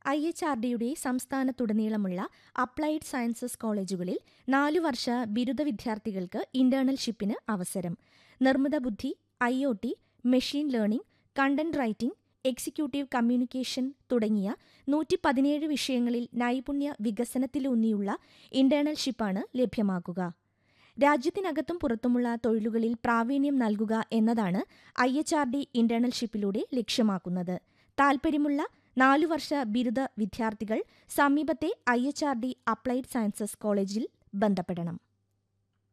I H R ഡിയുടെ സംസ്ഥാനത്തുടനീളമുള്ള applied sciences കോളേജുകളിൽ നാലു വർഷ ബിരുദ വിദ്യാർത്ഥികൾക്ക് ഇന്റേണൽഷിപ്പിന് അവസരം നിർമ്മിത ബുദ്ധി I O T machine learning content writing executive communication തുടങ്ങിയ നൂറ്റി പതിനേഴ് വിഷയങ്ങളിൽ നൈപുണ്യ വികസനത്തിലൂന്നിയുള്ള ഇന്റേണൽഷിപ്പാണ് ലഭ്യമാക്കുക രാജ്യത്തിനകത്തും പുറത്തുമുള്ള തൊഴിലുകളിൽ പ്രാവീണ്യം നൽകുക എന്നതാണ് ഐ എച്ച് ആർ ഡി ഇന്റേണൽഷിപ്പിലൂടെ ലക്ഷ്യമാക്കുന്നത് താൽപ്പര്യമുള്ള നാലു വർഷ ബിരുദ വിദ്യാർത്ഥികൾ സമീപത്തെ I H R D applied sciences കോളേജിൽ ബന്ധപ്പെടണം